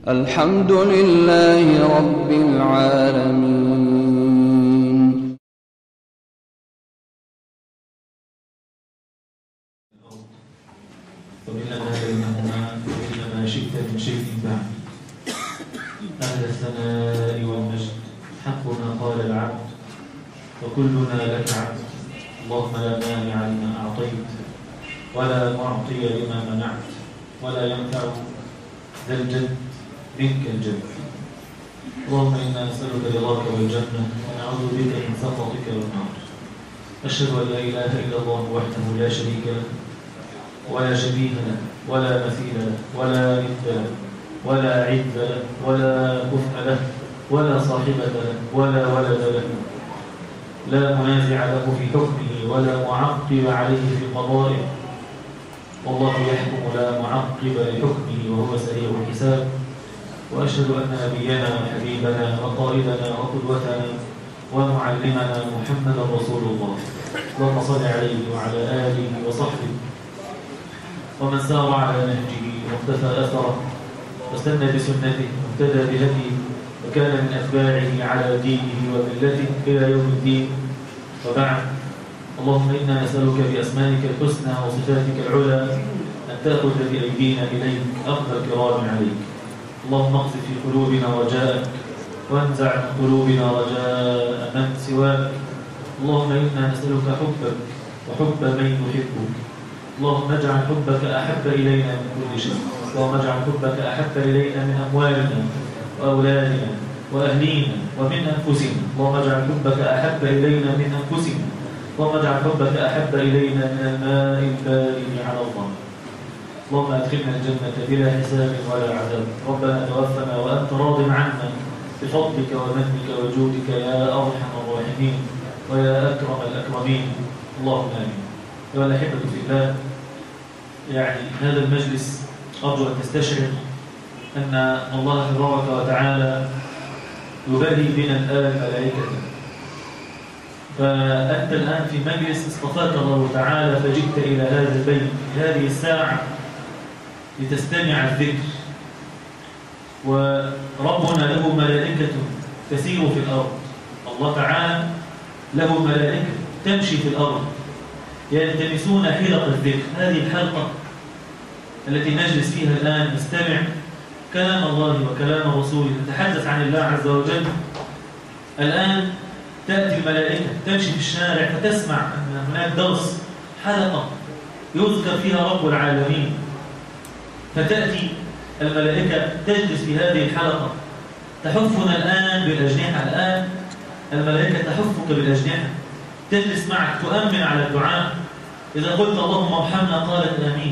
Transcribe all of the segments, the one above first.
الحمد لله رب العالمين ومنما بينهما ومن ما شئت من شيء بعد أهل الثناء والمجد حق ما قال العبد وكلنا لك عبد اللهم لا مانع لما أعطيت ولا معطي لما منعت ولا ينفع ذا الجد منك الجد اللهم إنا نسألك رضاك والجنة ونعوذ بك من سخطك والنار أشهد أن لا إله إلا الله وحده لا شريك له ولا شبيه له ولا مثيل له ولا ند له ولا عد له ولا كفء له ولا صاحبة له ولا ولد له لا منازع له في حكمه ولا معقب عليه في قضائه والله يحكم لا معقب لحكمه وهو سريع الحساب وأشهد أن نبينا وحبيبنا وقائدنا وقدوتنا ومعلمنا محمدا رسول الله اللهم صل عليه وعلى آله وصحبه ومن سار على نهجه واقتفى أثره واستنى بسنته واهتدى بهديه وكان من أتباعه على دينه وملته إلى يوم الدين وبعد اللهم إنا نسألك بأسمائك الحسنى وصفاتك العلى أن تأخذ بأيدينا إليك أخذ الكرام عليك اللهم اقذف في قلوبنا رجاءك وانزع من قلوبنا رجاء من سواك اللهم إنا نسألك حبك وحب من يحبك اللهم اجعل حبك أحب إلينا من كل شيء اللهم اجعل حبك أحب إلينا من أموالنا وأولادنا وأهلينا ومن أنفسنا اللهم اجعل حبك أحب إلينا من أنفسنا اللهم اجعل حبك أحب إلينا من الماء البارد على الله اللهم أدخلنا الجنة بلا حساب ولا عذاب ربنا توفنا وأنت راض عنا بفضلك ومنك وجودك يا أرحم الراحمين ويا أكرم الأكرمين اللهم آمين أيها الأحبة في الله يعني هذا المجلس أرجو أن تستشعر أن الله تبارك وتعالى يبالي بنا الآن ملائكته فأنت الآن في مجلس اصطفاك الله تعالى فجئت إلى هذا البيت في هذه الساعة لتستمع الذكر وربنا له ملائكة تسير في الأرض الله تعالى له ملائكة تمشي في الأرض يلتمسون حلق الذكر هذه الحلقة التي نجلس فيها الآن نستمع كلام الله وكلام رسوله نتحدث عن الله عز وجل الآن تأتي الملائكة تمشي في الشارع فتسمع أن هناك درس حلقة يذكر فيها رب العالمين فتأتي الملائكة تجلس في هذه الحلقة تحفنا الآن بالأجنحة الآن الملائكة تحفك بالأجنحة تجلس معك تؤمن على الدعاء إذا قلت اللهم ارحمنا قالت آمين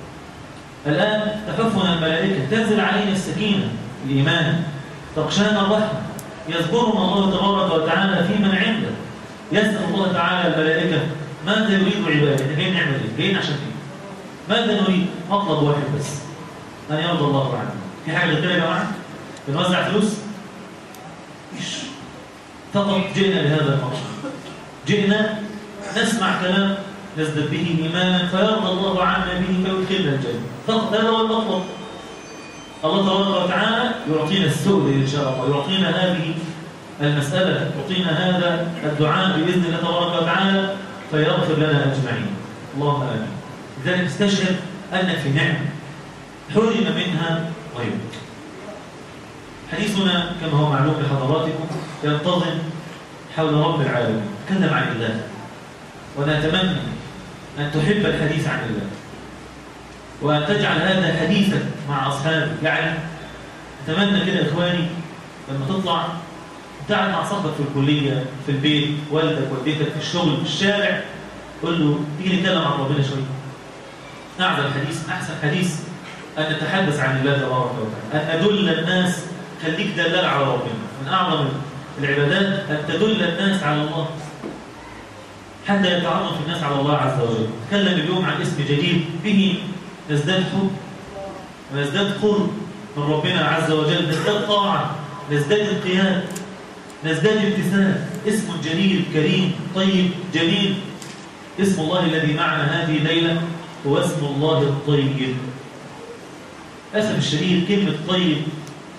الآن تحفنا الملائكة تنزل علينا السكينة الإيمان تغشانا الرحمة يذكرنا الله تبارك وتعالى في من عنده يسأل الله تعالى الملائكة ماذا يريد عباده احنا جايين نعمل ايه؟ جايين عشان ايه؟ ماذا نريد؟ مطلب واحد بس أن يرضى الله عنه في حاجة غير يا جماعة؟ بنوزع فلوس؟ مفيش فقط جئنا لهذا المقصود جئنا نسمع كلام نزدد به إيمانا فيرضى الله عنا به فيدخلنا الجنة فقط هذا هو المطلب الله تبارك وتعالى يعطينا السؤل إن شاء الله يعطينا هذه المسألة يعطينا هذا الدعاء بإذن الله تبارك وتعالى فيغفر لنا أجمعين اللهم آمين لذلك استشهد أنك في نعمة حرم منها غيرك حديثنا كما هو معلوم لحضراتكم ينتظم حول رب العالمين تكلم عن الله ونتمنى أن تحب الحديث عن الله وأن تجعل هذا حديثا مع أصحابك يعني أتمنى كده يا إخواني لما تطلع تعال مع صاحبك في الكلية في البيت والدك والدتك في الشغل في الشارع قول له تيجي نتكلم عن ربنا شوية أعظم حديث أحسن حديث أن نتحدث عن الله تبارك وتعالى أن أدل الناس خليك دلال على ربنا من أعظم العبادات أن تدل الناس على الله حتى يتعرف الناس على الله عز وجل تكلم اليوم عن اسم جديد به نزداد حب ونزداد قرب من ربنا عز وجل نزداد طاعة نزداد انقياد نزداد امتثال اسم جليل كريم طيب جميل اسم الله الذي معنا هذه الليلة هو اسم الله الطيب أسف الشديد كلمة طيب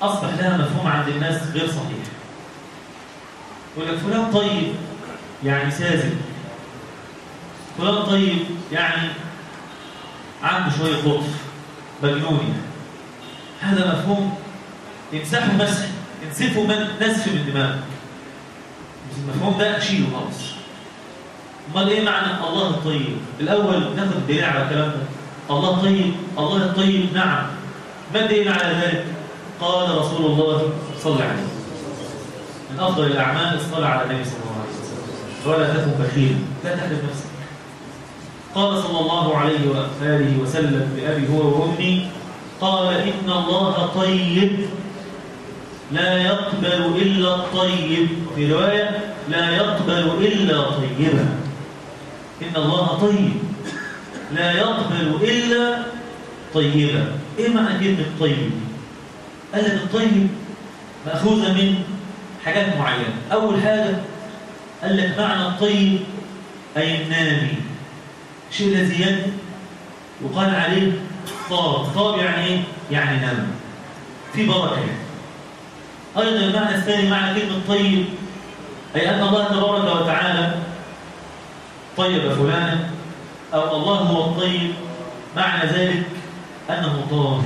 أصبح لها مفهوم عند الناس غير صحيح يقول لك فلان طيب يعني ساذج فلان طيب يعني عنده شوية لطف مجنون يعني هذا مفهوم يمسحه مسح ينسفه من نسف من دماغه المفهوم ده شيله خالص امال ايه معنى الله الطيب الاول ناخد الدليل على الكلام ده الله طيب الله الطيب نعم ما الدليل على ذلك قال رسول الله صلى الله عليه وسلم من افضل الاعمال الصلاه على النبي صلى الله عليه وسلم ولا تكن بخيلا لا تحرم نفسك قال صلى الله عليه واله وسلم بابي هو وامي قال ان الله طيب لا يقبل الا الطيب في روايه لا يقبل الا طيبا ان الله طيب لا يقبل الا طيبا ايه معنى كلمه طيب قال لك الطيب ماخوذه من حاجات معينه اول حاجه قال لك معنى الطيب اي النامي شيء الذي ينمو وقال عليه طاب طاب يعني ايه يعني نمو في بركه يعني ايضا المعنى الثاني معنى كلمه طيب اي ان الله تبارك وتعالى طيب فلانا او الله هو الطيب معنى ذلك انه طاهر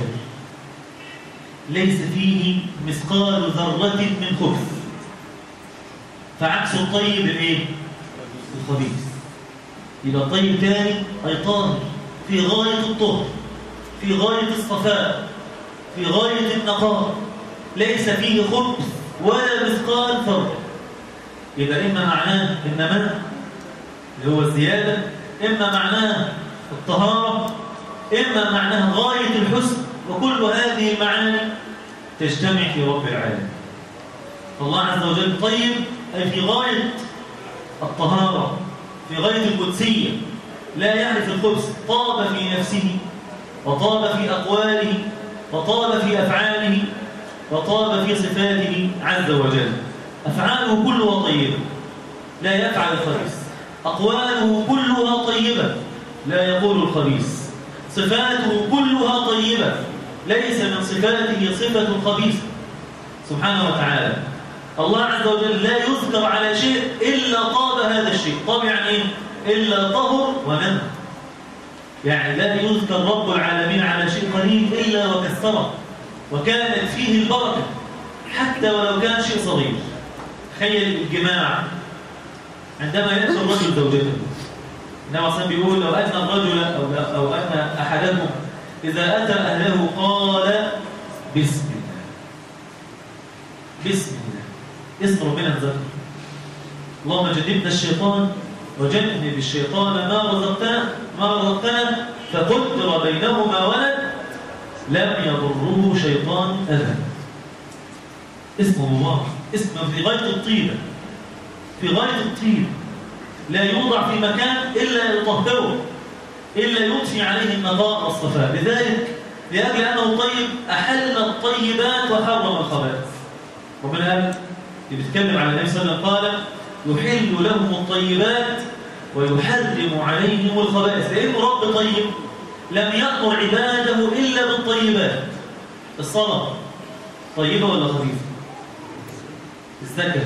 ليس فيه مثقال ذره من خبث فعكس الطيب الايه الخبيث يبقى الطيب تاني اي طاهر في غايه الطهر في غايه الصفاء في غايه النقاء ليس فيه خبث ولا مثقال فرق يبقى اما معناه النماء اللي هو الزياده اما معناه الطهاره اما معناه غايه الحسن وكل هذه المعاني تجتمع في رب العالمين الله عز وجل طيب أي في غاية الطهارة في غاية القدسية لا يعرف الخبث طاب في نفسه وطاب في أقواله وطاب في أفعاله وطاب في صفاته عز وجل أفعاله كلها طيبة لا يفعل الخبيث أقواله كلها طيبة لا يقول الخبيث صفاته كلها طيبة ليس من صفاته صفة الخبيث سبحانه وتعالى الله عز وجل لا يذكر على شيء إلا طاب هذا الشيء طاب يعني إيه؟ إلا طهر ونم يعني لا يذكر رب العالمين على شيء قليل إلا وكثره وكانت فيه البركة حتى ولو كان شيء صغير تخيل الجماع عندما يأتي الرجل زوجته إنما أصلا بيقول لو أتى الرجل أو, أو أتى أحدكم إذا أتى أهله قال بسم الله بسم الله اسم ربنا الذكر اللهم جنبنا الشيطان وجنب الشيطان ما رزقتنا ما رزقتنا فقدر بينهما ولد لم يضره شيطان أذى اسم الله اسم في غاية الطيبة في غاية الطيب لا يوضع في مكان إلا يطهره إلا يضفي عليه النقاء والصفاء لذلك لأجل أنه طيب أحل الطيبات وحرم الخبائث ربنا قال بيتكلم على النبي صلى الله عليه وسلم قال يحل لهم الطيبات ويحرم عليهم الخبائث لأنه رب طيب لم يأمر عباده إلا بالطيبات الصلاة طيبة ولا خبيثة الزكاة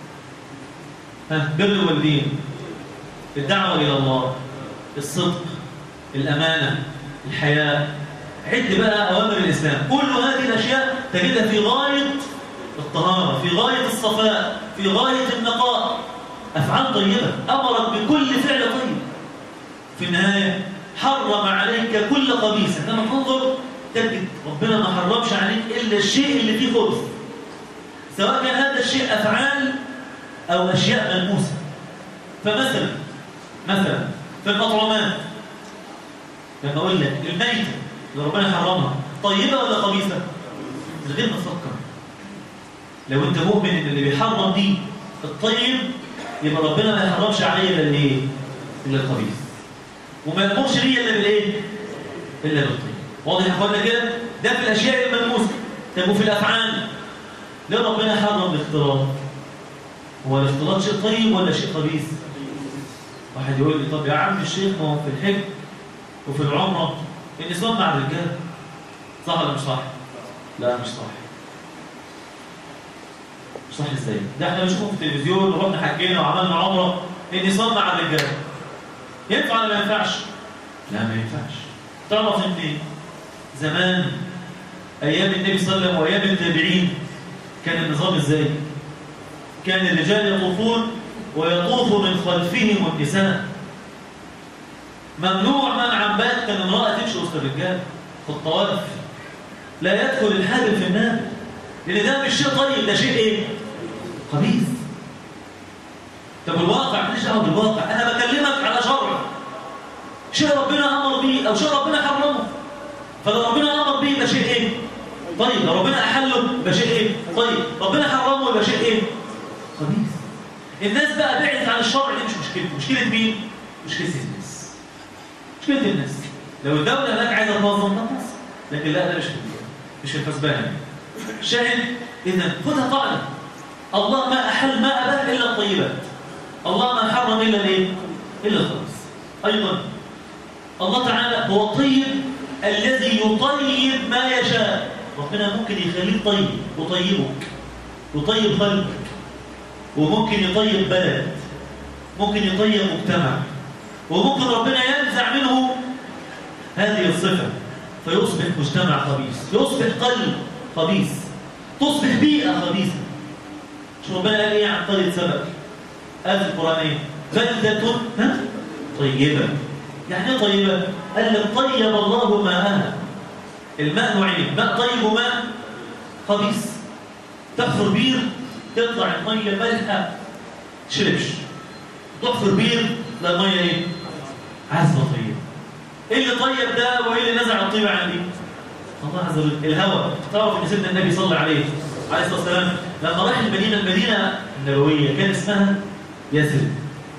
ها بر الوالدين الدعوة إلى الله الصدق الأمانة الحياة عد بقى أوامر الإسلام كل هذه الأشياء تجدها في غاية الطهارة في غاية الصفاء في غاية النقاء أفعال طيبة أمرك بكل فعل طيب في النهاية حرم عليك كل خبيث عندما تنظر تجد ربنا ما حرمش عليك إلا الشيء اللي فيه خبث سواء كان هذا الشيء أفعال أو أشياء ملموسة فمثلا مثلا في المطعومات لما أقول لك الميتة اللي ربنا حرمها طيبة ولا خبيثة؟ من غير ما تفكر لو أنت مؤمن إن اللي بيحرم دي الطيب يبقى ربنا ما يحرمش عليا إلا الإيه؟ إلا الخبيث وما يأمرش لي إلا بالإيه؟ إلا بالطيب واضح يا إخوانا كده؟ ده في الأشياء الملموسة طب وفي الأفعال ليه ربنا حرم الاختلاط؟ هو الاختلاط شيء طيب ولا شيء خبيث؟ واحد يقول لي طب يا عم الشيخ ما هو في الحج وفي العمرة النسوان مع الرجال صح ولا مش صح؟ لا مش صح صح ازاي ده احنا بنشوفه في التلفزيون ورحنا حجينا وعملنا عمره ان يصنع على الرجاله ينفع ولا ما ينفعش لا ما ينفعش تعرف ان زمان ايام النبي صلى الله عليه وسلم وايام التابعين كان النظام ازاي كان الرجال يطوفون ويطوف من خلفهم النساء ممنوع منعا باتا ان امراه تمشي وسط الرجال في الطواف لا يدخل الحارم في النار لان ده مش شيء طيب ده شيء ايه خبيث طب الواقع ماليش دعوه بالواقع انا بكلمك على شرع شيء ربنا امر به او شيء ربنا حرمه فلو ربنا امر به يبقى شيء ايه طيب لو ربنا احله يبقى شيء ايه طيب ربنا حرمه يبقى شيء ايه خبيث الناس بقى بعدت عن الشرع دي مش مشكلة مشكلة مين مشكلة الناس مشكلة الناس لو الدولة هناك عايزة تنظم تنظم لكن لا ده مش في مش في الحسبان شاهد اذا خدها قاعدة الله ما احل ما اباح الا الطيبات الله ما حرم الا الايه الا الخبث ايضا الله تعالى هو الطيب الذي يطيب ما يشاء ربنا ممكن يخليه طيب يطيبك يطيب قلبك وممكن يطيب بلد ممكن يطيب مجتمع وممكن ربنا ينزع منه هذه الصفة فيصبح مجتمع خبيث يصبح قلب خبيث تصبح بيئة خبيثة شو ربنا قال ايه عن قرية سبق قال في القرآن ايه بلدة ها؟ طيبة يعني ايه طيبة قال لك طيب الله ماءها الماء نوعين ماء طيب وماء خبيث تحفر بير تطلع المية مالحة شربش تحفر بير لا المية ايه عذبة طيبة ايه اللي طيب ده وايه اللي نزع الطيبة عندي الله عز وجل الهوى تعرف ان سيدنا النبي صلى عليه عليه الصلاه والسلام لما راح المدينه المدينه النبويه كان اسمها يثرب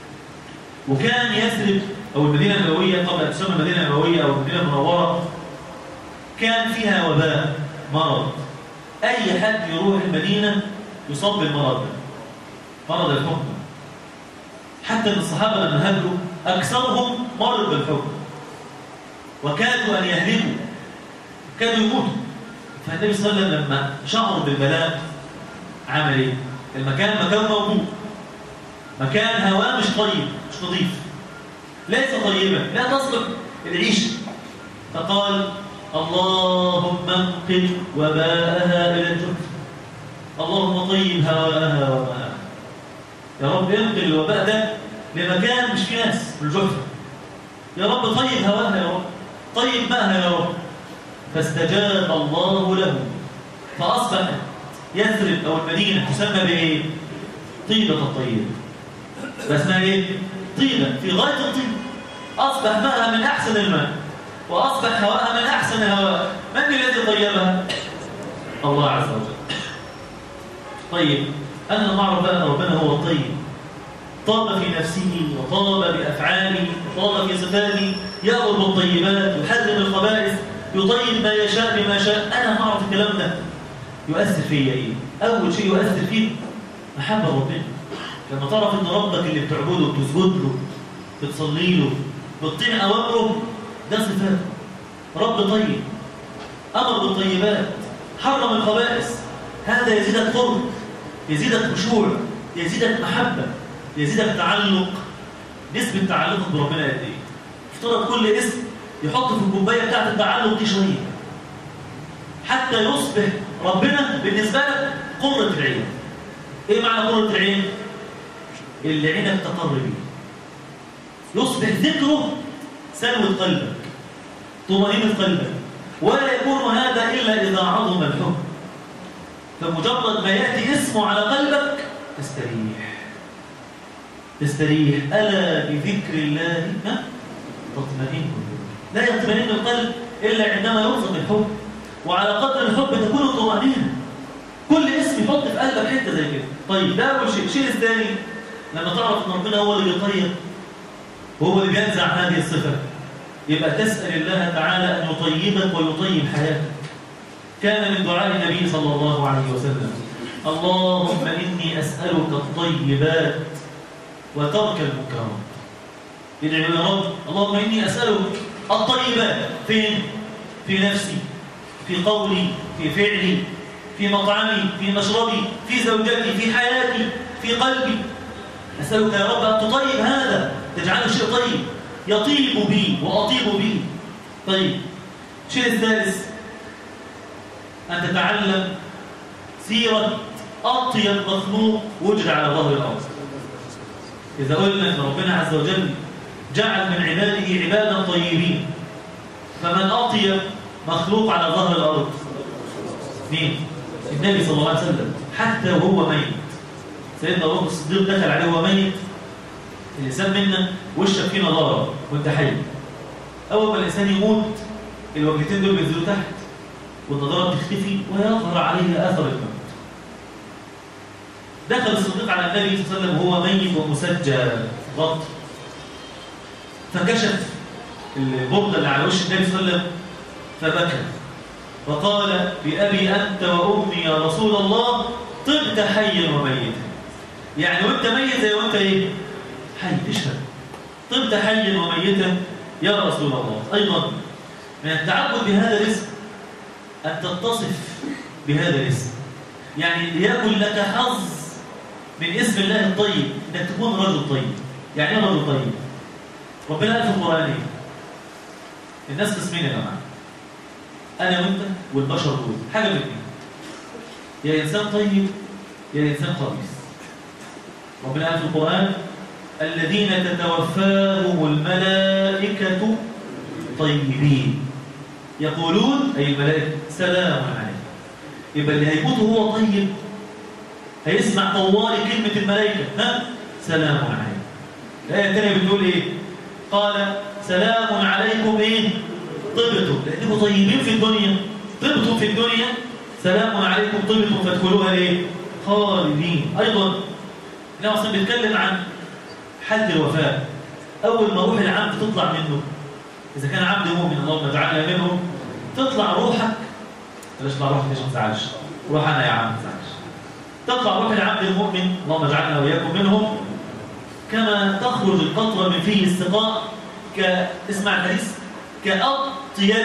وكان يثرب او المدينه النبويه قبل ان تسمى المدينه النبويه او المدينه المنوره كان فيها وباء مرض اي حد يروح المدينه يصاب بالمرض ده مرض الحكم حتى ان الصحابه لما هاجروا اكثرهم مرض بالحكم وكادوا ان يهلكوا كانوا يموتوا فالنبي صلى الله عليه وسلم لما شعروا بالبلاء عمل ايه؟ المكان مكان موجود مكان هواه مش طيب مش نظيف ليس طيبا لا تصلح العيشه فقال اللهم انقل وباءها الى الجحف اللهم طيب هواءها وماءها يا رب انقل الوباء ده لمكان مش فيه ناس الجحفه يا رب طيب هواها يا رب طيب ماءها يا رب فاستجاب الله له فأصبح يثرب أو المدينة تسمى بإيه؟ طيبة الطيب فاسمها إيه؟ طيبة في غاية الطيب أصبح ماءها من أحسن الماء وأصبح هواءها من أحسن الهواء من الذي طيبها؟ الله عز وجل طيب أنا معرف أن ربنا هو الطيب طاب في نفسه وطاب بأفعاله وطاب في صفاته يأمر بالطيبات يحرم الخبائث يطيب ما يشاء بما شاء انا ما اعرف الكلام ده يؤثر فيا ايه اول شيء يؤثر فيه محبه ربنا لما تعرف ان ربك اللي بتعبده بتسجد له بتصلي له بتطيع اوامره ده صفات رب طيب امر بالطيبات حرم الخبائث هذا يزيدك قرب يزيدك خشوع يزيدك محبه يزيدك تعلق نسبه تعلقك بربنا قد ايه افترض كل اسم يحط في الكوبايه بتاعت التعلق دي شويه حتى يصبح ربنا بالنسبه لك قره العين ايه معنى قره العين اللي عينك تقر بيه يصبح ذكره سلوة قلبك طمأنينة قلبك ولا يكون هذا إلا إذا عظم الحب فمجرد ما يأتي اسمه على قلبك تستريح تستريح ألا بذكر الله ها؟ تطمئن لا يطمئن القلب إلا عندما يرزق الحب وعلى قدر الحب تكون الطمأنينة كل اسم يحط في قلبك حتة زي كده طيب ده أول شيء الشيء الثاني لما تعرف ان ربنا هو اللي بيطيب وهو اللي بينزع هذه الصفة يبقى تسأل الله تعالى أن يطيبك ويطيب حياتك كان من دعاء النبي صلى الله عليه وسلم اللهم إني أسألك الطيبات وترك المنكرات يدعي يا رب اللهم إني أسألك الطيبات فين؟ في نفسي في قولي في فعلي في مطعمي في مشربي في زوجتي في حياتي في قلبي أسألك يا رب أن تطيب هذا تجعله شيء طيب يطيب بي وأطيب به طيب الشيء الثالث أن تتعلم سيرة أطيب مخلوق وجد على ظهر الأرض إذا قلنا أن ربنا عز وجل جعل من عباده عبادا طيبين فمن أطيب مخلوق على ظهر الأرض مين؟ النبي صلى الله عليه وسلم حتى وهو ميت سيدنا أبو بكر الصديق دخل عليه وهو ميت الإنسان منا وشك فيه نضارة وأنت حي أول ما الإنسان يموت الوجهتين دول بينزلوا تحت والنضارة تختفي ويظهر عليها أثر الموت دخل الصديق على النبي صلى الله عليه وسلم وهو ميت ومسجى غط فكشف البردة اللي على وش النبي صلى الله عليه وسلم فبكى وقال بأبي أنت وأمي يا رسول الله طبت حيا وميتا يعني وانت ميت زي وانت ايه حي اشهد طبت حيا وميتا يا رسول الله أيضا من التعبد بهذا الاسم أن تتصف بهذا الاسم يعني ليكن لك حظ من اسم الله الطيب انك تكون رجل طيب يعني ايه رجل طيب ربنا قال في القران ايه الناس قسمين يا جماعه انا وانت والبشر دول حاجه من اثنين يا انسان طيب يا انسان خبيث ربنا قال في القران الذين تتوفاهم الملائكه طيبين يقولون اي الملائكه سلام عليكم يبقى اللي هيموت وهو طيب هيسمع طوال كلمة الملائكة ها سلام عليكم الآية الثانية بتقول إيه قال سلام عليكم إيه طبتم لأنكم طيبين في الدنيا طبتم في الدنيا سلام عليكم طبتم فادخلوها إيه خالدين أيضا النبي أصلا بيتكلم عن حد الوفاة أول ما روح العبد تطلع منه إذا كان عبد مؤمن اللهم اجعلنا منهم تطلع روحك بلاش تطلع روحك عشان ما تزعلش روح أنا يا عم ما تزعلش تطلع روح العبد المؤمن اللهم اجعلنا واياكم منهم كما تخرج القطره من فيه السقاء ك اسمع الحديث كأطيب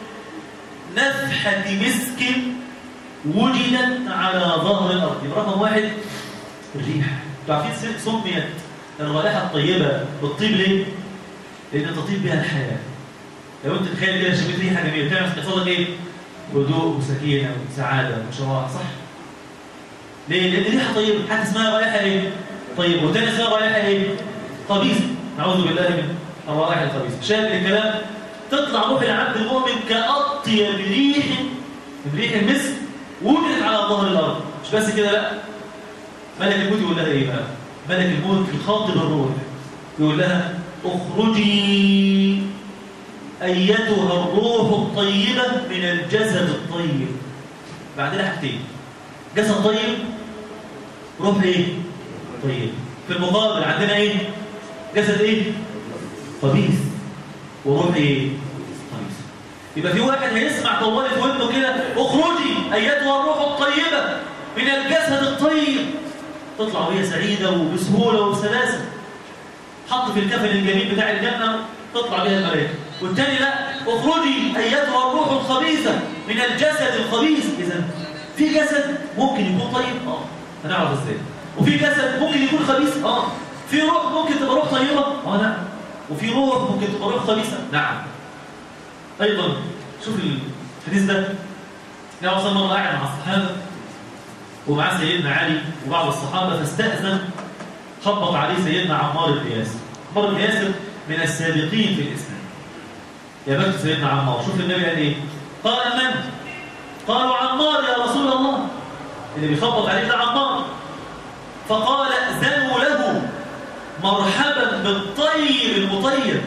نفحة مسك وجدت على ظهر الأرض رقم واحد الريح تعرفين سميت الرائحة الطيبة بالطيب ليه؟ لأن تطيب بها الحياة لو أنت تخيل كده شميت ريحة جميلة تعمل في قصادك إيه؟ هدوء وسكينة وسعادة وشراح صح؟ ليه؟ لأن ريحة طيبة حتى اسمها رائحة إيه؟ طيبة والتاني اسمها رائحة إيه؟ خبيثة نعوذ بالله من الرائحة الخبيثة شاهد الكلام تطلع روح العبد المؤمن كأطيب ريح من ريح المسك وجدت على ظهر الأرض مش بس كده لا ملك الموت يقول لها إيه بقى؟ ملك الموت يخاطب الروح يقول لها اخرجي أيتها الروح الطيبة من الجسد الطيب بعدين حاجتين جسد طيب روح ايه طيب في المقابل عندنا ايه جسد ايه خبيث وروح ايه خبيث يبقى في واحد هيسمع طوال في ودنه كده اخرجي ايتها الروح الطيبه من الجسد الطيب تطلع وهي سعيده وبسهوله وبسلاسه حط في الكفن الجميل بتاع الجنه تطلع بها الملائكه والتاني لا اخرجي ايتها الروح الخبيثه من الجسد الخبيث اذا في جسد ممكن يكون طيب اه هنعرف ازاي وفي جسد ممكن يكون خبيث اه في روح ممكن تبقى روح طيبه اه نعم وفي روح ممكن تبقى روح خبيثه نعم ايضا شوف الحديث ده النبي صلى الله عليه وسلم مع الصحابه ومعاه سيدنا علي وبعض الصحابه فاستاذن خبط عليه سيدنا عمار بن ياسر عمار بن ياسر من السابقين في الاسلام يا بخت سيدنا عمار شوف النبي قال ايه قال من قالوا عمار يا رسول الله اللي بيخبط عليه ده عمار فقال ذنوا له مرحبا بالطيب المطيب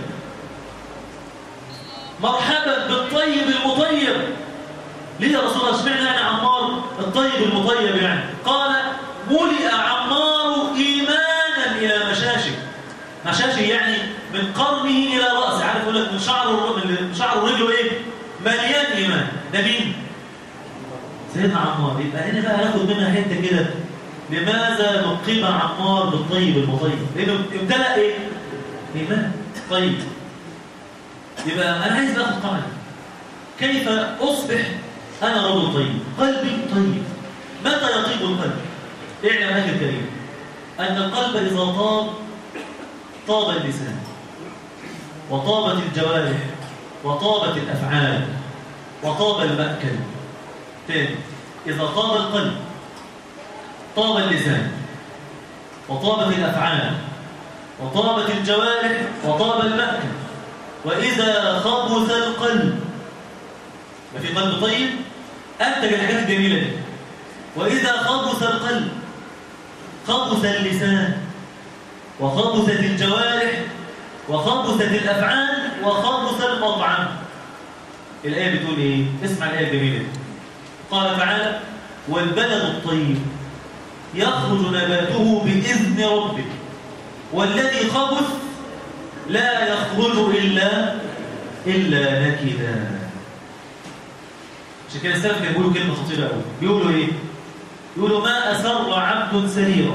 مرحبا بالطيب المطيب ليه يا رسول الله اشمعنى يعني عمار الطيب المطيب يعني قال ملئ عمار ايمانا يا مشاشي مشاشي يعني من قرنه الى راسه عارف يقول لك من شعره من شعره رجله ايه مليان ايمان ده مين سيدنا عمار يبقى هنا بقى هناخد منها حته كده لماذا لقب عمار بالطيب المطيب لانه امتلأ ايه ايمان طيب يبقى انا عايز اخد قاعده كيف اصبح أنا رجل طيب قلبي طيب متى يطيب القلب اعلم أخي الكريم أن القلب إذا طاب طاب اللسان وطابت الجوارح وطابت الأفعال وطاب المأكل تاني إذا طاب القلب طاب اللسان وطابت الأفعال وطابت الجوارح وطاب المأكل وإذا خبث القلب ما في قلب طيب أنتج الحاجات الجميلة دي وإذا خبث القلب خبث اللسان وخبثت الجوارح وخبثت الأفعال وخبث المطعم الآية بتقول إيه؟ اسمع الآية الجميلة دي قال تعالى والبلد الطيب يخرج نباته بإذن ربه والذي خبث لا يخرج إلا إلا نكدا عشان كده السلف كانوا بيقولوا كلمة خطيرة قوي بيقولوا إيه؟ يقولوا ما أسر عبد سريرا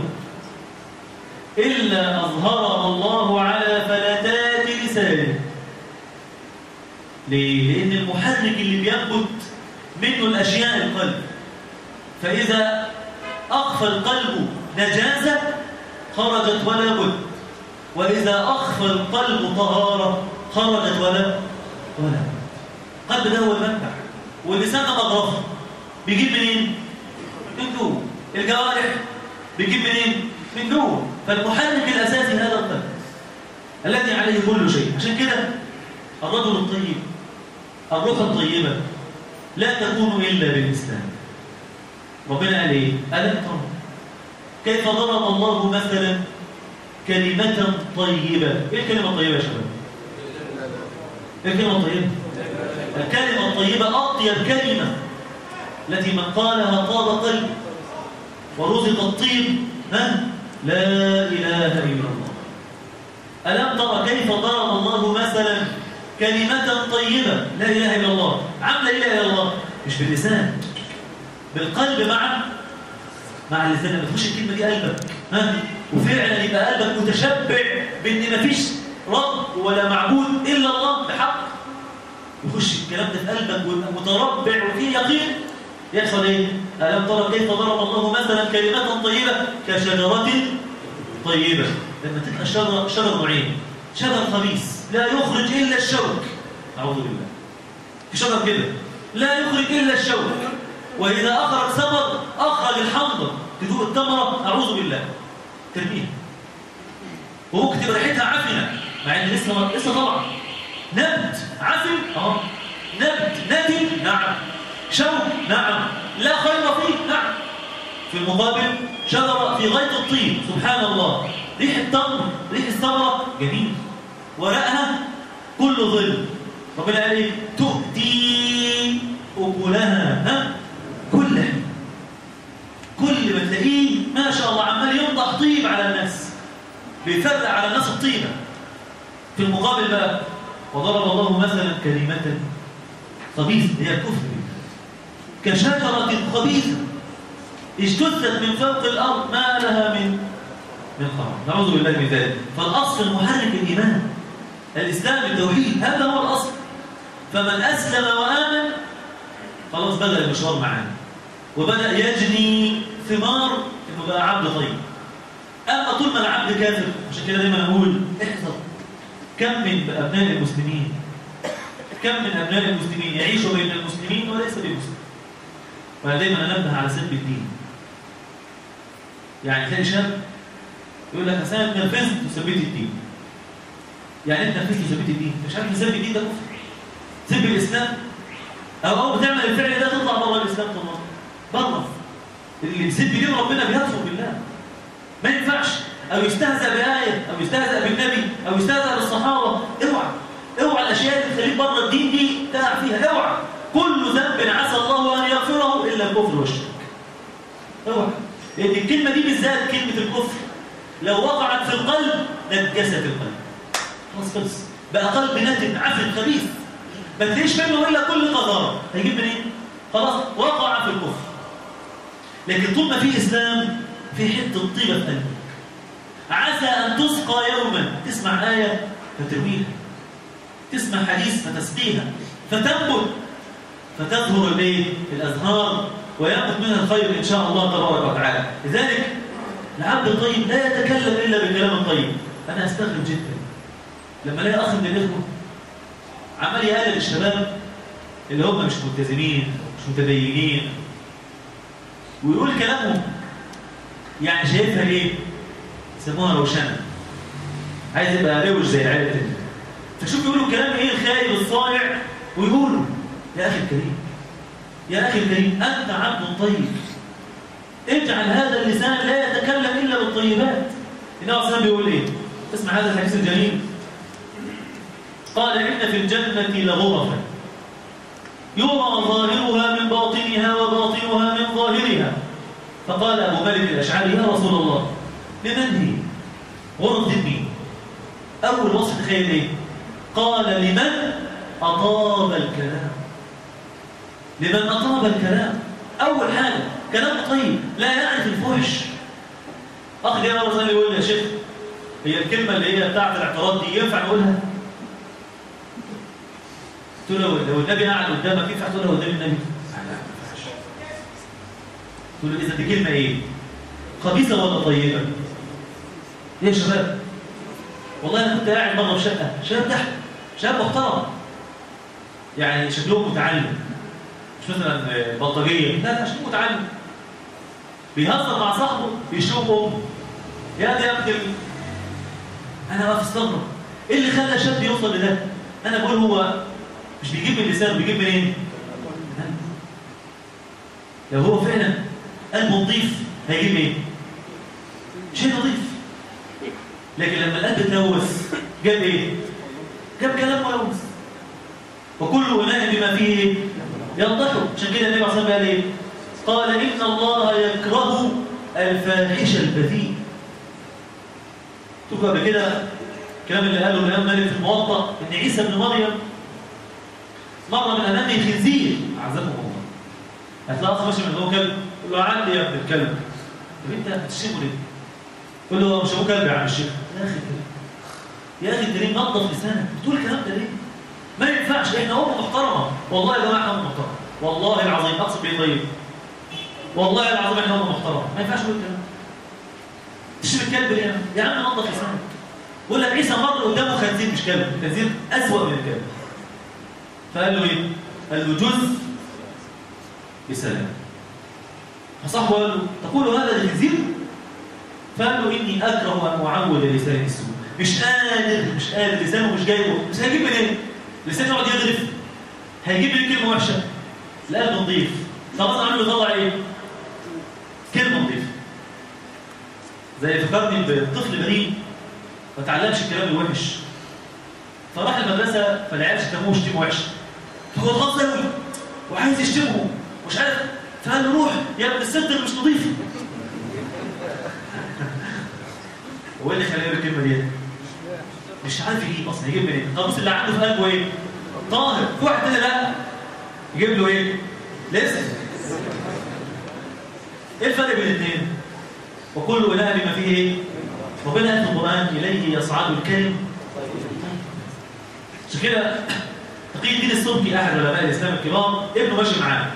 إلا أظهرها الله على فلتات لسانه ليه؟ لأن المحرك اللي بينبت منه الأشياء القلب فإذا أخفى القلب نجاسة خرجت ولا بد وإذا أخفى القلب طهارة خرجت ولا ولا قلب ده هو المنبع واللسان ده مغرفة بيجيب منين؟ من جوه الجوارح بيجيب منين؟ من جوه فالمحرك الأساسي هذا القلب الذي عليه كل شيء عشان كده الرجل الطيب الروح الطيبة لا تكون إلا بالإسلام ربنا قال إيه؟ ألم ترى كيف ضرب الله مثلا كلمة طيبة إيه الكلمة الطيبة يا شباب؟ إيه الكلمة الطيبة؟ الكلمة الطيبة أطيب كلمة التي من قالها طاب قلب ورزق الطيب ها؟ لا إله إلا الله ألم ترى كيف ضرب الله مثلا كلمة طيبة لا إله إلا الله عاملة إله إلا الله مش باللسان بالقلب مع مع اللسان لما تخش الكلمة دي قلبك ها وفعلا يبقى قلبك متشبع بأن مفيش رب ولا معبود إلا الله بحق يخش الكلام ده في قلبك ويبقى متربع وفيه يقين يحصل ايه؟ ألم ترى كيف ضرب الله مثلا كلمة طيبة كشجرة طيبة لما تبقى الشجرة شجر نوعين شجر خبيث لا يخرج إلا الشوك أعوذ بالله في شجر كده لا يخرج إلا الشوك وإذا أخرج ثمر أخرج الحنظر تدوق الثمرة أعوذ بالله ترميها وممكن تبقى ريحتها عفنة مع إن لسه لسه طبعا نبت عفن أهو نبت نتن نعم شوك نعم لا خير فيه نعم في المقابل شجرة في غاية الطين سبحان الله ريح التمر ريح الثمرة جميل ورقها كل ظل ربنا قال ايه تؤتي أكلها ها كل حين كل ما تلاقيه ما شاء الله عمال ينضح طيب على الناس بيفرق على الناس الطيبة في المقابل بقى وضرب الله مثلا كلمة خبيثة هي الكفر كشجرة خبيثة اجتثت من فوق الأرض ما لها من من قرار نعوذ بالله من ذلك فالأصل المحرك الإيمان الإسلام التوحيد هذا هو الأصل فمن أسلم وآمن خلاص بدأ المشوار معانا وبدأ يجني ثمار إنه بقى عبد طيب أما طول ما العبد كافر عشان كده دايما أقول احذر كم من أبناء المسلمين كم من أبناء المسلمين يعيشوا بين المسلمين وليس بمسلم وأنا دايما أنبه على سب الدين يعني تلاقي شاب يقول لك أنا اتنرفزت وسبيت الدين يعني أنت نرفزت وسبيت الدين مش عارف تسب الدين ده كفر سب الإسلام أو أو بتعمل الفعل ده تطلع بره الإسلام طبعا بره اللي بيسب دين ربنا بيكفر بالله ما ينفعش أو يستهزأ بآية أو يستهزأ بالنبي أو يستهزأ بالصحابة اوعى اوعى الأشياء اللي تخليك بره الدين دي تقع فيها اوعى كل ذنب عسى الله أن يغفره إلا الكفر والشرك اوعى لأن الكلمة دي بالذات كلمة الكفر لو وقعت في القلب نجست القلب خلاص خلص بقى قلب نتن عفن خبيث ما تلاقيش منه إلا كل قذارة هيجيب منين؟ خلاص وقع في الكفر لكن طول ما في إسلام في حتة طيبة في قلبك عسى أن تسقى يوما تسمع آية فترويها تسمع حديث فتسقيها فتنبت فتظهر الايه الازهار ويأخذ منها الخير ان شاء الله تبارك وتعالى لذلك العبد الطيب لا يتكلم الا بالكلام الطيب انا استغرب جدا لما الاقي اخ من الاخوه عمال يقلل الشباب اللي هم مش ملتزمين مش متدينين ويقول كلامهم يعني شايفها ايه يسموها روشنه عايز يبقى روش زي العيله التانيه فشوف يقولوا كلام ايه الخايب الصائع ويقولوا يا اخي الكريم يا اخي الكريم انت عبد طيب اجعل هذا اللسان لا يتكلم الا بالطيبات النبي صلى بيقول ايه اسمع هذا الحديث الجميل قال ان في الجنه لغرفا يرى ظاهرها من باطنها وباطنها من ظاهرها فقال ابو مالك الاشعري يا رسول الله لمن هي غرف دي مين اول وصف تخيل ايه قال لمن اطاب الكلام لمن اطاب الكلام اول حاجه كلام طيب لا يعرف الفحش اخ جاي مره ثانيه يقول لي يا شيخ هي الكلمه اللي هي بتاعت الاعتراض دي ينفع نقولها قلت له لو النبي قاعد قدامك ينفع تقولها قدام النبي قلت له اذا دي كلمه ايه خبيثه ولا طيبه يا شباب والله انا كنت قاعد مره في شقه شباب تحت شباب محترم يعني شكلهم متعلم مش مثلا بلطجيه لا لا شكله متعلم بيهزر مع صاحبه بيشوف امه يا دي يا ابني انا واقف استغرب ايه اللي خلى شاب يوصل لده انا بقول هو مش بيجيب من لسانه بيجيب منين لو هو فعلا قلبه نظيف هيجيب ايه شيء نظيف لكن لما القلب اتلوث جاب ايه جاب كلام ملوث وكل اناء بما فيه ينضحوا عشان كده النبي عليه الصلاه قال ايه قال ان الله يكره الفاحش البذيء شوفوا قبل كده الكلام اللي قاله الامام مالك في الموطأ ان عيسى بن مريم مره من امامه خنزير اعزكم الله هتلاقي اخ ماشي من هو كلب يقول له عندي يا ابن الكلب طب انت هتشتمه ليه؟ يقول له مش ابوه كلب يا عم الشيخ يا اخي كريم يا اخي كريم نظف لسانك بتقول الكلام ده ليه؟ ما ينفعش احنا امه محترمه والله يا جماعه احنا امه محترمه والله العظيم اقسم بالله طيب والله العظيم احنا امه محترمه ما ينفعش نقول الكلام تشتم الكلب ليه يا عم نظف لسانك بقول لك عيسى مر قدامه خنزير مش كلب الخنزير اسوأ من الكلب فقال له ايه قال له جزء بسلام فصاحبه قال له تقول هذا للخنزير فقال له اني اكره ان اعود لساني السوء مش قادر مش قادر لسانه مش جايبه مش هيجيب منين لسانه يقعد يغرف هيجيب لي كلمه وحشه القلب نظيف خلاص عامل يطلع ايه كلمه نظيفه زي فكرني بطفل بريء ما تعلمش الكلام الوحش فراح المدرسه فالعيال شتموه شتيمه وحشه فهو اتغاظ قوي وعايز يشتمه مش عارف فقال له روح يا ابن الست مش نظيف هو اللي خلاه الكلمه دي مش عارف يجيب اصلا يجيب منين طب بص اللي عنده في قلبه ايه طاهر في واحد تاني لا يجيب له ايه لسه ايه الفرق بين الاثنين وكل اله بما فيه ايه ربنا قال في القران اليه يصعد الكلم عشان كده تقي الدين السبكي احد علماء الاسلام الكبار ابنه ماشي معاه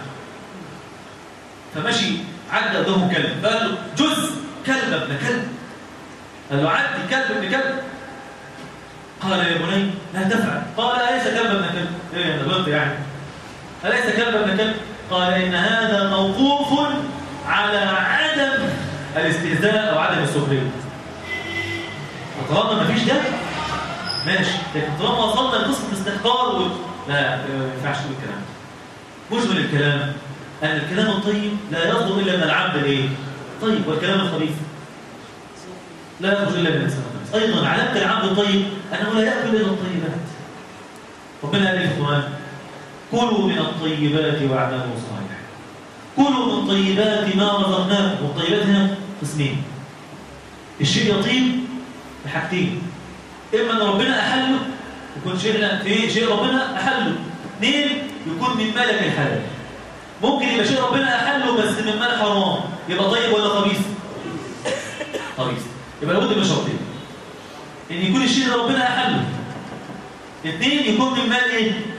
فماشي عدى قدامه كلب فقال له جز كلب ابن كلب قال له عدي كلب ابن كلب قال يا بني لا تفعل قال أليس كلب ابن كلب ايه انا غلط يعني أليس كلب ابن كلب قال إن هذا موقوف على عدم الاستهزاء أو عدم السخرية طالما مفيش ده ماشي لكن طالما وصلنا لقصة الاستحقار و... لا ما ينفعش تقول الكلام مجمل الكلام أن الكلام الطيب لا يصدر إلا من العبد الإيه؟ طيب والكلام الخبيث لا يخرج إلا من الإنسان الخبيث أيضا علامة العبد الطيب أنه لا يأكل إلا الطيبات ربنا قال في القرآن كلوا من الطيبات واعملوا صالحا كلوا من طيبات ما رزقناكم والطيبات هنا قسمين الشيء يطيب بحاجتين إما أن ربنا أحله يكون شيء في شيء ربنا أحله اثنين يكون من ملك الحلال ممكن يبقى شيء ربنا أحله بس من مال حرام يبقى طيب ولا خبيث خبيث يبقى لابد من شرطين ان يكون الشيء اللي ربنا أحله اثنين يكون من مال ايه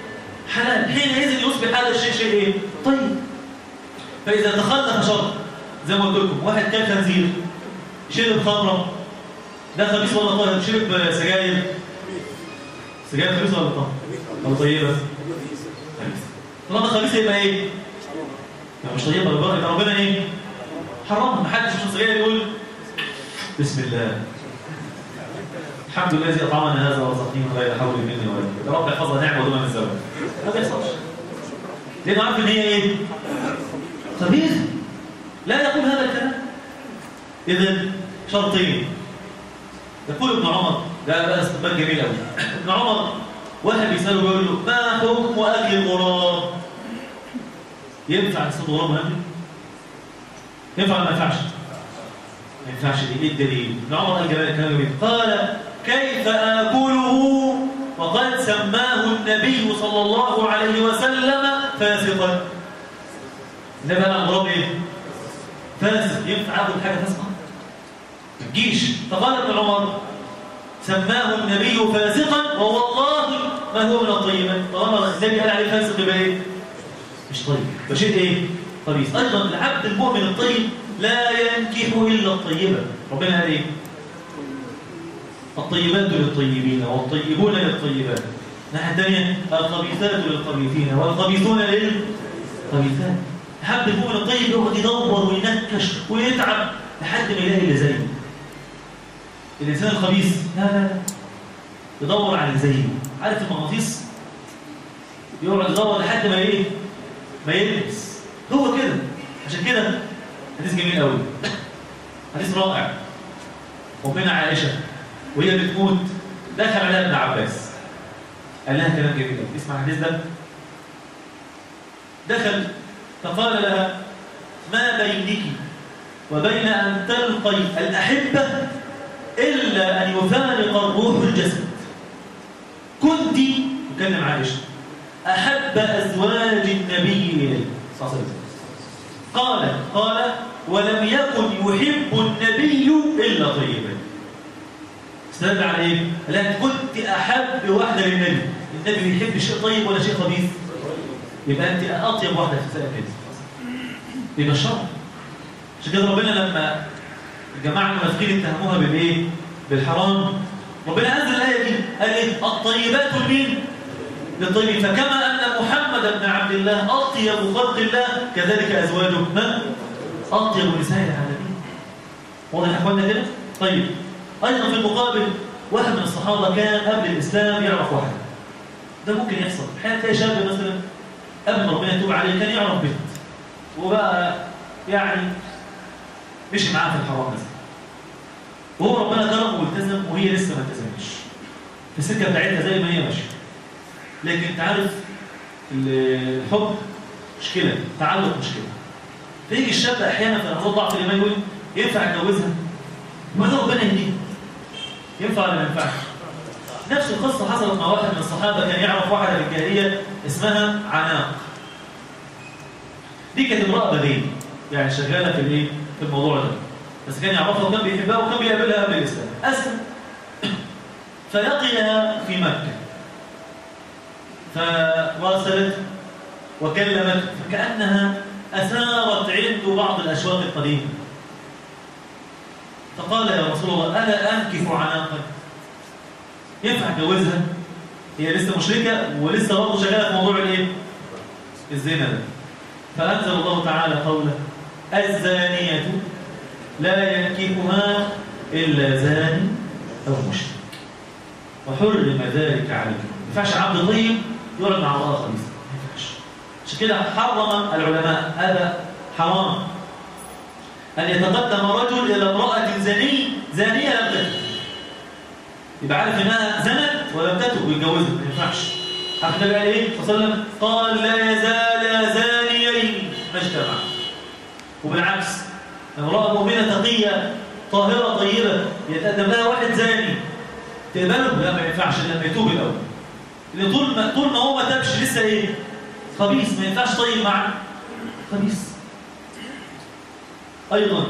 حلال حينئذ يصبح هذا الشيء شيء ايه طيب فاذا تخلف شرط زي ما قلت لكم واحد كان خنزير شرب خمره ده خبيث ولا طاهر شرب سجاير سجاير خبيث ولا طاهر ولا طيبه خبيث طالما خبيث يبقى ايه يبقى مش طيبه يبقى يبقى ربنا ايه حرمها محدش يشرب سجاير يقول بسم الله الحمد لله الذي اطعمنا هذا ورزقني غير حول مني ولا قوه يا رب احفظها نعمه ودون الزواج ما بيحصلش لانه عارف ان هي ايه خبيث لا يقول هذا الكلام اذا شرطين يقول ابن عمر ده بقى استقبال جميل قوي ابن عمر واحد بيساله بيقول له ما حكم اكل الغراب ينفع تصيد غراب وناكله ينفع ولا ما ينفعش ما ينفعش ايه الدليل ابن عمر قال جمال كلام جميل قال كيف اكله وقد سماه النبي صلى الله عليه وسلم فاسقا ده بقى الغراب ايه فاسق ينفع اكل حاجه فاسقه ما تجيش فقال ابن عمر سماه النبي فاسقا ووالله ما هو من الطيبات طالما النبي قال عليه فاسق يبقى ايه مش طيب فشيء ايه خبيث ايضا العبد المؤمن الطيب لا ينكح الا الطيبه ربنا قال ايه الطيبات للطيبين والطيبون للطيبات الناحيه الثانيه الخبيثات للخبيثين والخبيثون للخبيثات العبد المؤمن الطيب يقعد يدور وينكش ويتعب لحد ما يلاقي اللي زيه الانسان الخبيث لا لا لا يدور على اللي زيه عارف المغناطيس يقعد يدور لحد ما ايه ما يلبس هو كده عشان كده حديث جميل قوي حديث رائع ومنها عائشه وهي بتموت دخل عليها ابن عباس قال لها كلام جميل قوي اسمع الحديث ده دخل فقال لها ما بينك وبين ان تلقي الاحبه الا ان يفارق الروح الجسد كنت تكلم عائشه احب ازواج النبي اليه صلى الله عليه وسلم قال قال ولم يكن يحب النبي الا طيبا استدل على ايه؟ لان كنت احب واحده للنبي النبي بيحب شيء طيب ولا شيء خبيث يبقى انت اطيب واحده في السنه كده يبقى الشر عشان كده ربنا لما الجماعه المنافقين اتهموها بالايه؟ بالحرام ربنا انزل الايه دي قال ايه؟ الطيبات لمين؟ للطيبين فكما ان محمد بن عبد الله اطيب خلق الله كذلك ازواجه من؟ اطيب نساء العالمين واضح يا اخوانا كده؟ طيب ايضا في المقابل واحد من الصحابه كان قبل الاسلام يعرف واحد ده ممكن يحصل احيانا تلاقي شاب مثلا قبل ما ربنا يتوب عليه كان يعرف بنت وبقى يعني مشي معاها في الحرام مثلا وهو ربنا كرمه والتزم وهي لسه ما التزمتش في السكه بتاعتها زي ما هي ماشيه لكن انت عارف الحب مشكله التعلق مشكله فيجي الشاب احيانا في لحظات ضعف الايمان يقول ينفع اتجوزها وهذا ربنا يهديه ينفع ولا ما ينفعش نفس القصه حصلت مع واحد من الصحابه كان يعرف واحده في الجاهليه اسمها عناق دي كانت امراه بديه يعني شغاله في الايه في الموضوع ده بس كان يعرفها وكان بيحبها وكان بيقابلها قبل الاسلام اسلم فلقيها في مكه فراسلت وكلمت فكانها اثارت عنده بعض الاشواق القديمه فقال يا رسول الله الا انكف عناقا ينفع اتجوزها هي لسه مشركه ولسه برضه شغاله في موضوع الايه الزنا ده فانزل الله تعالى قوله الزانيه لا ينكحها الا زاني او مشرك وحرم ذلك عليه ما ينفعش عبد طيب يقعد مع امراه خبيثه ما ينفعش عشان كده حرم العلماء هذا حرام أن يتقدم رجل إلى امرأة زني زانية لم تتب يبقى عارف إنها زنت ولم تتب ويتجوزها ما ينفعش عارف النبي قال إيه؟ صلى الله عليه وسلم قال لا يزال زانيين ما اجتمع وبالعكس امرأة مؤمنة تقية طاهرة طيبة يتقدم لها واحد زاني تقبله؟ لا ما ينفعش لما يتوب الأول لأن طول ما طول ما هو ما تابش لسه إيه؟ خبيث ما ينفعش طيب مع خبيث أيضا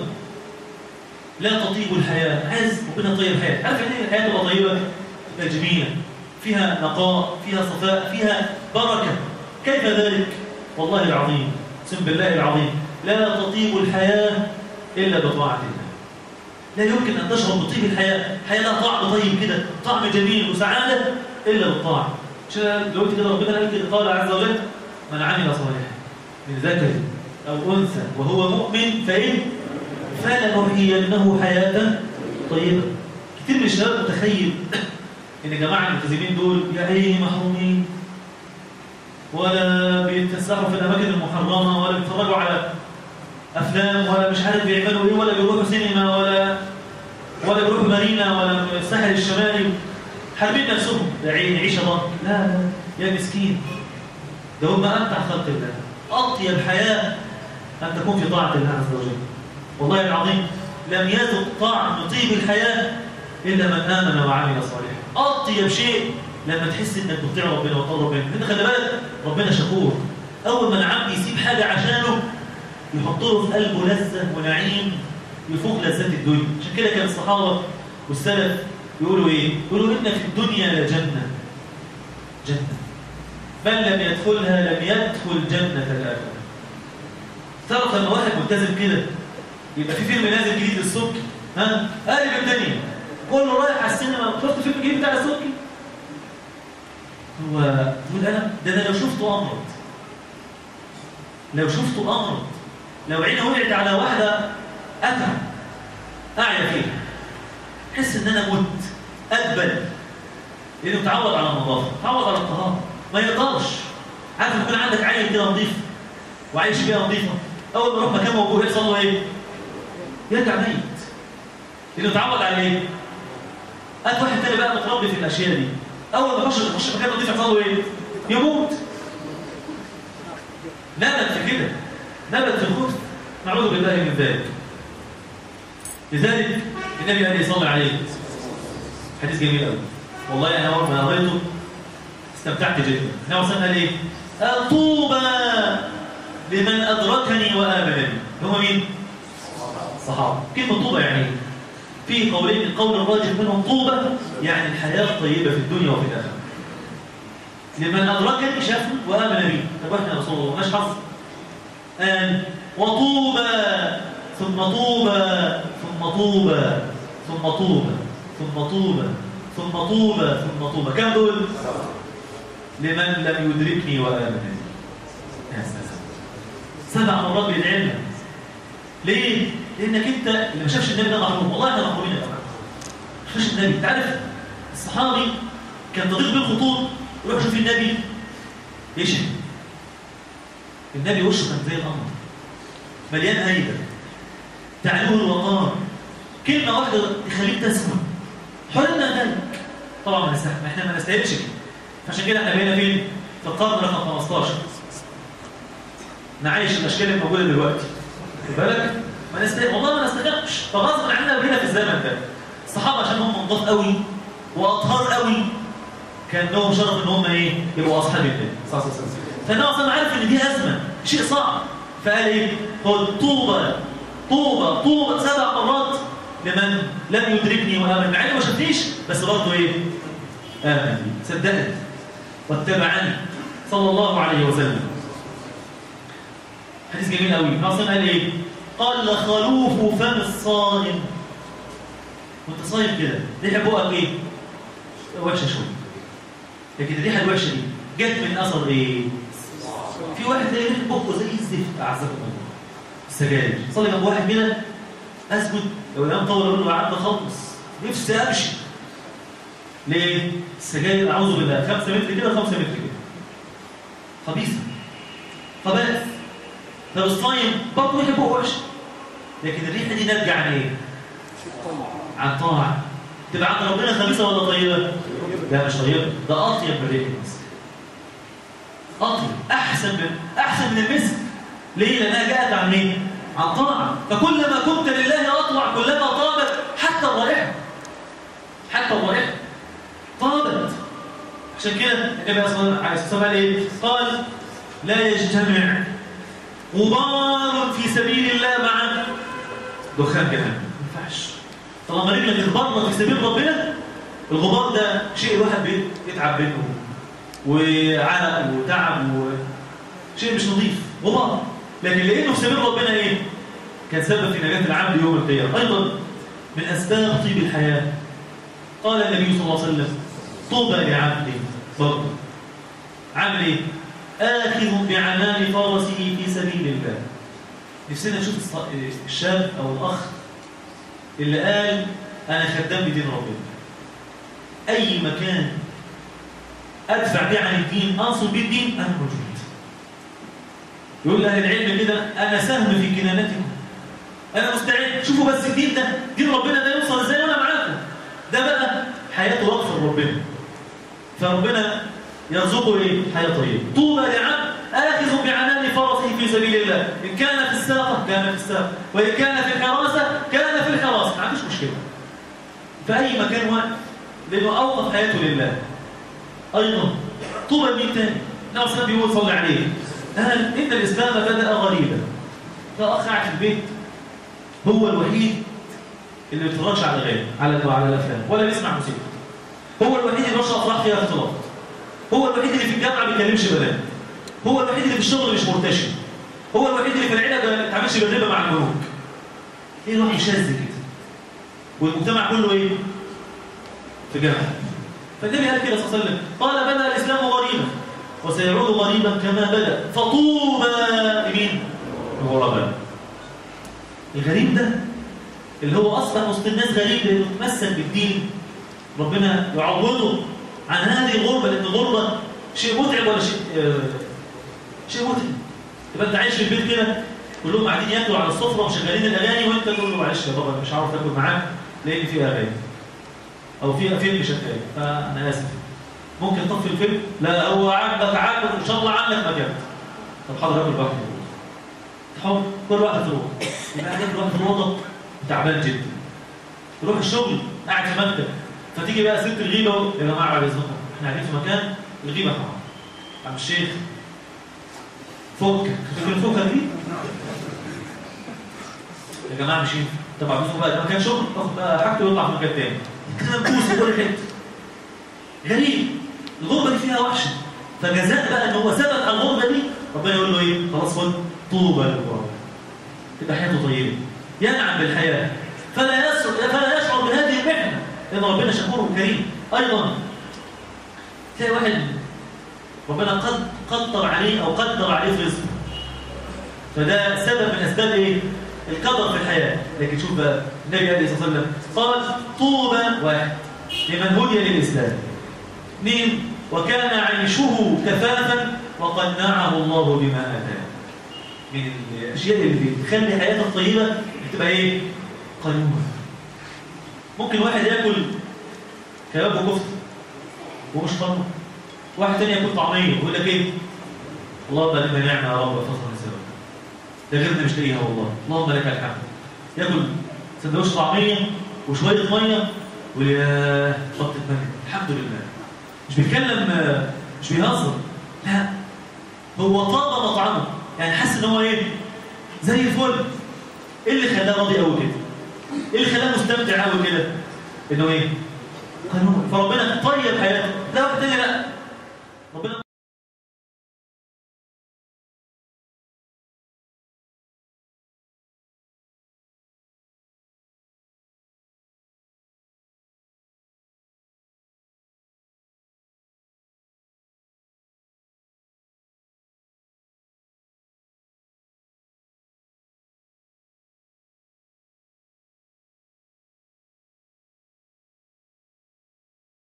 لا تطيب الحياة عايز ربنا طيب الحياة عارف ان الحياة تبقى طيبة تبقى جميلة فيها نقاء فيها صفاء فيها بركة كيف ذلك؟ والله العظيم اقسم بالله العظيم لا تطيب الحياة إلا بطاعة الله لا يمكن أن تشعر بطيب الحياة حياة لها طعم طيب كده طعم جميل وسعادة إلا بالطاعة عشان دلوقتي كده ربنا قال كده قال عز وجل من عمل صالحا من ذكر أو أنثى وهو مؤمن فإن فلنحيينه حياة طيبة كتير من الشباب متخيل إن جماعة الملتزمين دول يا عيني محرومين ولا بيتفسحوا في الأماكن المحرمة ولا بيتفرجوا على أفلام ولا مش عارف بيعملوا إيه ولا بيروحوا سينما ولا ولا بيروحوا مارينا ولا الساحل الشمالي حاربين نفسهم يا عيني عيشة ضنك لا لا يا مسكين ده هم أمتع خلق الله أطيب حياة أن تكون في طاعة الله عز وجل والله العظيم لم يذق طعم طيب الحياة إلا من آمن وعمل صالحا أطيب شيء لما تحس إنك بتطيع ربنا وتطيع ربنا أنت خلي بالك ربنا شكور أول ما العبد يسيب حاجة عشانه يحط له في قلبه لذة ونعيم يفوق لذات الدنيا عشان كده كان الصحابة والسلف يقولوا إيه؟ يقولوا إن في الدنيا لجنة جنة من لم يدخلها لم يدخل جنة الآخرة تعرف لما واحد ملتزم كده يبقى في فيلم نازل جديد للسبكي ها قالب الدنيا كله رايح على السينما شفت فيلم جديد بتاع السبكي هو يقول انا ده انا لو شفته امرض لو شفته امرض لو عيني وقعت على واحده اتعب اعيا فيها احس ان انا مت ادبل لانه متعود على النظافه متعود على الطهاره ما يقدرش عارف يكون عندك عيل كده نظيف وعايش فيها نظيفه اول ما يروح مكان موجود يحصل له ايه يرجع ميت لانه اتعود على ايه هات واحد تاني بقى متربي في الاشياء دي اول ما يخش يخش مكان نظيف يحصل له ايه يموت نبت في كده نبت في الخبز نعوذ بالله من ذلك لذلك النبي عليه الصلاه عليه حديث جميل قوي والله انا اول ما قريته استمتعت جدا احنا وصلنا ليه طوبى لمن ادركني وامن بي هم مين الصحابه كلمه طوبى يعني في قولين القول الراجح منهم طوبى يعني الحياه الطيبه في الدنيا وفي الاخره لمن ادركني شافني وامن بي طب احنا يا رسول الله مش حظ قال وطوبى ثم طوبى ثم طوبى ثم طوبى ثم طوبى ثم طوبى ثم طوبى كم دول لمن لم يدركني وآمن يا سلام سبع مرات بيدعي لنا ليه؟ لأنك أنت اللي ما شافش النبي ده محروم والله احنا محرومين يا جماعة ما شافش النبي أنت عارف الصحابي كان تضيق بيه الخطوط يروح يشوف النبي يشهد النبي وشه كان زي القمر مليان هيبة تعلوه الوقار كلمة واحدة تخليك تسمع حرمنا ذلك طبعا ما نستحق احنا ما نستاهلش كده عشان كده احنا بقينا فين؟ في القرن رقم 15 نعيش الاشكال الموجوده دلوقتي خد بالك؟ ما نستحق والله ما نستحقش فغصب عننا بقينا في الزمن ده الصحابه عشان هم نضاف قوي واطهار قوي كان لهم شرف ان هم ايه؟ يبقوا اصحاب النبي صلى الله عليه وسلم فالنبي اصلا عارف ان دي ازمه شيء صعب فقال ايه؟ قل طوبى طوبى طوبى سبع مرات لمن لم يدركني وامن مع انه ما شافنيش بس برضه ايه؟ امن بي صدقني واتبعني صلى الله عليه وسلم حديث جميل قوي ناصر قال ايه قال لخلوف فم الصائم وانت صايم كده ريحه بقك ايه وحشه شويه لكن الريحه الوحشه دي جت من اثر ايه في واحد تلاقي ريحه بقه زي الزفت اعزكم الله السجاير صلي جنب واحد كده اسجد لو الامام طول اقول له قعدت اخلص نفسي امشي ليه؟ السجاير اعوذ بالله 5 متر كده 5 متر كده خبيثه خبائث طب الصايم برضه ريحه بقه وحشه لكن الريحه دي ناتجه عن ايه؟ عن طاعه تبقى عند ربنا خبيثه ولا طيبه؟ لا مش طيبه ده اطيب من ريحه المسك اطيب احسن من احسن من المسك ليه؟ لانها جاءت عن ايه؟ عن طاعه فكلما كنت لله اطوع كلما طابت حتى الرائحه حتى الرائحه طابت عشان كده النبي صلى الله عليه وسلم قال ايه؟ قال لا يجتمع غبار في سبيل الله مع دخان جهنم ما ينفعش طالما رجلك اتبرمت في سبيل ربنا الغبار ده شيء الواحد بيتعب منه وعرق وتعب و... شيء مش نظيف غبار لكن لانه في سبيل ربنا ايه كان سبب في نجاه العبد يوم القيامه ايضا من اسباب طيب الحياه قال النبي صلى الله عليه وسلم طوبى لعبد برضه عامل ايه اخذ بعنان فرسه في سبيل الله نفسنا نشوف الشاب او الاخ اللي قال انا خدام بدين ربنا اي مكان ادفع بيه عن الدين انصر بيه الدين انا موجود يقول لاهل العلم كده انا سهم في كنانتكم انا مستعد شوفوا بس الدين ده دين ربنا ده يوصل ازاي وانا معاكم ده بقى حياته وقف لربنا فربنا يرزقه ايه حياه طيبه طوبى لعبد آخذ بعنان فرسه في سبيل الله إن كان في الساقة كان في الساقة وإن كان في الحراسة كان في الحراسة ما عندوش مشكلة في أي مكان واقف لأنه أوقف حياته لله أيضا طوبى مين تاني نعم صلى بيقول صلى عليه قال إن الإسلام بدأ غريبا ده أخ قاعد في البيت هو الوحيد اللي ما بيتفرجش على غيره على على الأفلام ولا بيسمع موسيقى هو الوحيد اللي بيشرب أفراح فيها اختلاط هو الوحيد اللي في الجامعة ما بيكلمش بنات هو الوحيد اللي في الشغل مش مرتشي هو الوحيد اللي في العيله ما بيتعاملش بالربا مع البنوك ايه الواحد شاذ كده والمجتمع كله ايه في جامعه فالنبي قال كده صلى الله عليه وسلم قال بدا الاسلام غريبا وسيعود غريبا كما بدا فطوبى لمين الغرباء الغريب ده اللي هو اصبح وسط الناس غريب لانه تمسك بالدين ربنا يعوضه عن هذه الغربه لان الغربه شيء متعب ولا شيء آه شيء متعب يبقى انت عايش في البيت كده كلهم قاعدين ياكلوا على السفره ومشغلين الاغاني وانت تقول له معلش يا بابا مش عارف اكل معاك لان في اغاني او في فيلم شغال فانا اسف ممكن تطفي الفيلم لا هو عاجبك عاجبك ان شاء الله عنك مكان طب حاضر اكل بقى تحب كل واحد تروح يبقى قاعد كل واحد في الاوضه تعبان جدا تروح الشغل قاعد في مكتب فتيجي بقى ست الغيبه يا جماعه بعد اذنكم احنا قاعدين في مكان الغيبه حرام عم الشيخ فك تفكر الفكه دي يا جماعه مش ينفع طبعا بصوا بقى ده مكان شغل تاخد بقى حاجته ويطلع في مكان تاني كده نبوس في كل حته غريب الغربه دي فيها وحشه فجزاء بقى ان هو ثبت على الغربه دي ربنا يقول له ايه خلاص خد طوبى للغرباء تبقى حياته طيبه ينعم بالحياه فلا يشعر فلا يشعر بهذه المحنه لان ربنا شكور كريم ايضا تلاقي واحد ربنا قد قدر عليه او قدر عليه في رزقه فده سبب من اسباب ايه القدر في الحياه لكن شوف بقى النبي عليه الصلاه والسلام قال طوبى واحد لمن هدي للاسلام اثنين وكان عيشه كفافا وقنعه الله بما اتاه من الاشياء اللي بتخلي حياتك طيبه بتبقى ايه قيومه ممكن واحد ياكل كباب وكفته ومش قانون واحد تاني ياكل طعميه ويقول لك ايه اللهم لنا نعمه يا رب فضل الزواج ده غيرنا مش لاقيها والله اللهم لك الحمد ياكل سندوتش طعميه وشويه ميه ويا خط الملك الحمد لله مش بيتكلم مش بيهزر لا هو طاب مطعمه يعني حاسس ان هو ايه زي الفل ايه اللي خلاه راضي قوي كده ايه اللي خلاه مستمتع قوي كده انه ايه قانون فربنا طيب حياته لا واحد تاني لا ربنا